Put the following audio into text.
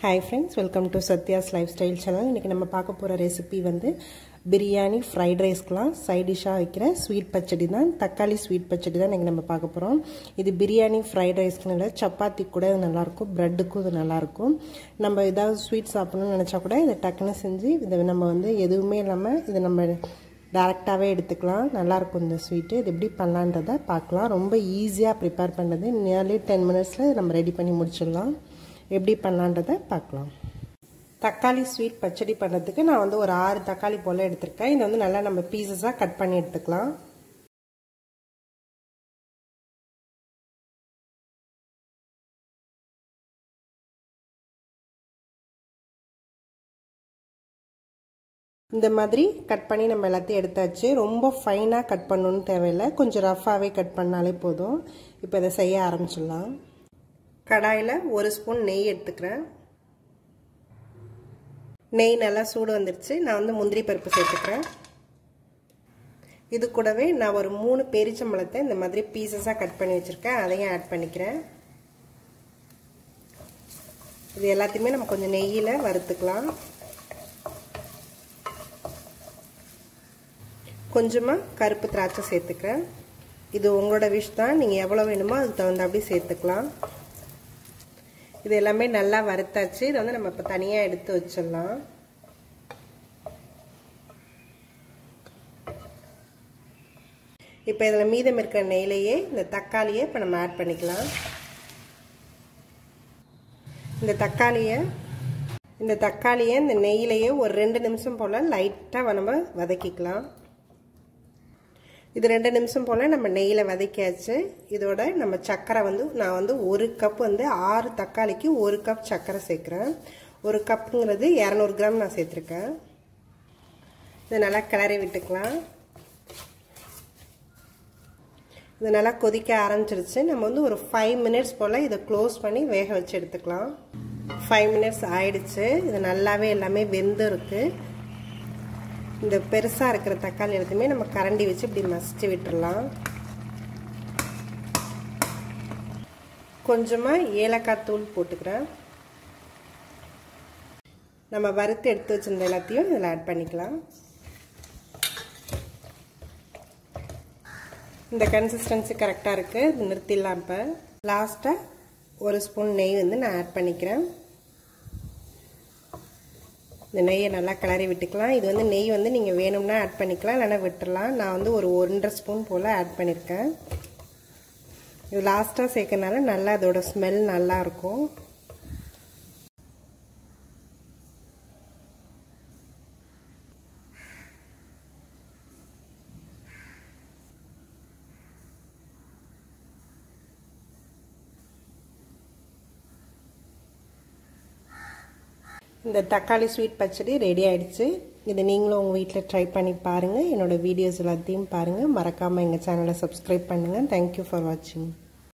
hi friends welcome to Sathya's lifestyle channel இன்றைக்கி நம்ம பார்க்க போகிற ரெசிபி வந்து பிரியாணி ஃப்ரைட் ரைஸ்க்கெலாம் சைட் டிஷ்ஷாக வைக்கிற ஸ்வீட் பச்சடி தான் தக்காளி ஸ்வீட் பச்சடி தான் இன்றைக்கி நம்ம பார்க்க போகிறோம் இது பிரியாணி ஃப்ரைட் ரைஸ்க்குன்னு இல்லை சப்பாத்தி கூட இது நல்லாயிருக்கும் ப்ரெட்டுக்கும் இது நல்லாயிருக்கும் நம்ம ஏதாவது ஸ்வீட் சாப்பிட்ணும்னு நினச்சா கூட இதை டக்குன்னு செஞ்சு இதை நம்ம வந்து எதுவுமே இல்லாமல் இதை நம்ம டேரெக்டாகவே எடுத்துக்கலாம் நல்லாயிருக்கும் இந்த ஸ்வீட்டு இது எப்படி பண்ணலான்றதை பார்க்கலாம் ரொம்ப ஈஸியாக ப்ரிப்பேர் பண்ணுறது நியர்லி டென் மினிட்ஸில் நம்ம ரெடி பண்ணி முடிச்சிடலாம் எப்படி பண்ணலான்றதை பார்க்கலாம் தக்காளி ஸ்வீட் பச்சடி பண்ணுறதுக்கு நான் வந்து ஒரு ஆறு தக்காளி போல் எடுத்திருக்கேன் இதை வந்து நல்லா நம்ம பீசஸாக கட் பண்ணி எடுத்துக்கலாம் இந்த மாதிரி கட் பண்ணி நம்ம எல்லாத்தையும் எடுத்தாச்சு ரொம்ப ஃபைனாக கட் பண்ணணும்னு தேவையில்லை கொஞ்சம் ரஃப்பாகவே கட் பண்ணாலே போதும் இப்போ இதை செய்ய ஆரம்பிச்சிடலாம் கடாயில் ஒரு ஸ்பூன் நெய் எடுத்துக்கிறேன் நெய் நல்லா சூடு வந்துருச்சு நான் வந்து முந்திரி பருப்பு சேர்த்துக்கிறேன் இது கூடவே நான் ஒரு மூணு பெரிச்சம்பழத்தை இந்த மாதிரி பீசஸாக கட் பண்ணி வச்சுருக்கேன் அதையும் ஆட் பண்ணிக்கிறேன் இது எல்லாத்தையுமே நம்ம கொஞ்சம் நெய்யில் வறுத்துக்கலாம் கொஞ்சமாக கருப்பு திராட்சை சேர்த்துக்கிறேன் இது உங்களோட விஷ் தான் நீங்கள் எவ்வளோ வேணுமோ அதுக்கு தகுந்தாப்படி சேர்த்துக்கலாம் இது எல்லாமே நல்லா வறுத்தாச்சு இதை வந்து நம்ம இப்போ தனியாக எடுத்து வச்சிடலாம் இப்போ இதில் மீதம் இருக்கிற நெய்லையே இந்த தக்காளியை இப்போ நம்ம ஆட் பண்ணிக்கலாம் இந்த தக்காளியை இந்த தக்காளியை இந்த நெய்யிலையே ஒரு ரெண்டு நிமிஷம் போல் லைட்டாக நம்ம வதக்கிக்கலாம் இது ரெண்டு நிமிஷம் போல் நம்ம நெய்யில் வதக்கியாச்சு இதோட நம்ம சர்க்கரை வந்து நான் வந்து ஒரு கப் வந்து ஆறு தக்காளிக்கு ஒரு கப் சர்க்கரை சேர்க்குறேன் ஒரு கப்புங்கிறது இரநூறு கிராம் நான் சேர்த்துருக்கேன் இதை நல்லா கிளறி விட்டுக்கலாம் இது நல்லா கொதிக்க ஆரம்பிச்சிருச்சு நம்ம வந்து ஒரு ஃபைவ் மினிட்ஸ் போல் இதை க்ளோஸ் பண்ணி வேக வச்சு எடுத்துக்கலாம் ஃபைவ் மினிட்ஸ் ஆயிடுச்சு இது நல்லாவே எல்லாமே வெந்து இருக்குது இந்த பெருசாக இருக்கிற தக்காளி எல்லாத்தையுமே நம்ம கரண்டி வச்சு இப்படி மசிச்சு விட்டுடலாம் கொஞ்சமாக ஏலக்காய் தூள் போட்டுக்கிறேன் நம்ம வறுத்து எடுத்து வச்சிருந்த எல்லாத்தையும் இதில் ஆட் பண்ணிக்கலாம் இந்த கன்சிஸ்டன்சி கரெக்டாக இருக்குது இது நிறுத்திடலாம் இப்போ லாஸ்ட்டாக ஒரு ஸ்பூன் நெய் வந்து நான் ஆட் பண்ணிக்கிறேன் இந்த நெய்யை நல்லா கிளறி விட்டுக்கலாம் இது வந்து நெய் வந்து நீங்கள் வேணும்னா ஆட் பண்ணிக்கலாம் இல்லைனா விட்டுடலாம் நான் வந்து ஒரு ஒன்றரை ஸ்பூன் போல் ஆட் பண்ணியிருக்கேன் இது லாஸ்ட்டாக சேர்க்கறனால நல்லா அதோட ஸ்மெல் நல்லா இருக்கும் இந்த தக்காளி ஸ்வீட் பச்சடி ரெடி ஆகிடுச்சு இது நீங்களும் உங்கள் வீட்டில் ட்ரை பண்ணி பாருங்கள் என்னோடய வீடியோஸ் எல்லாத்தையும் பாருங்கள் மறக்காமல் எங்கள் சேனலை சப்ஸ்கிரைப் பண்ணுங்கள் தேங்க்யூ ஃபார் வாட்சிங்